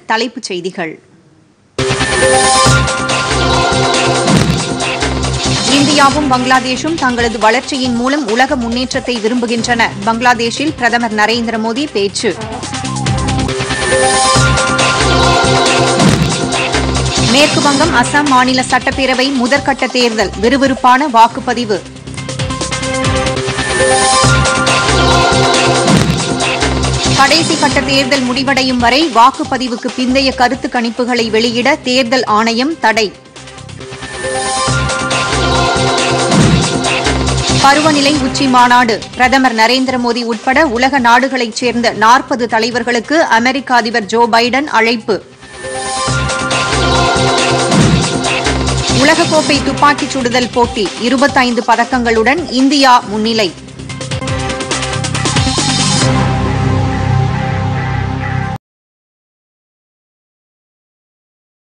தலைப்புச் செய்திகள் இந்தியாவும் பங்களாதேஷும் தங்களது வளர்ச்சியின் மூலம் உலக முன்னேற்றத்தை விரும்புகின்றன பங்களாதேஷில் பிரதமர் நரேந்திர மோடி பேச்சு மேற்கு வங்கம் அசாம் மாநில சட்டப்பேரவை முதற்கட்ட தேர்தல் விறுவிறுப்பான வாக்குப்பதிவு கடைசி கட்ட தேர்தல் முடிவடையும் வரை வாக்குப்பதிவுக்கு பிந்தைய கருத்து கணிப்புகளை வெளியிட தேர்தல் ஆணையம் தடை பருவநிலை உச்சி மாநாடு பிரதமர் நரேந்திர மோடி உட்பட உலக நாடுகளைச் சேர்ந்த நாற்பது தலைவர்களுக்கு அமெரிக்க அதிபர் ஜோ பைடன் அழைப்பு உலகக்கோப்பை துப்பாக்கிச் சுடுதல் போட்டி இருபத்தைந்து பதக்கங்களுடன் இந்தியா முன்னிலை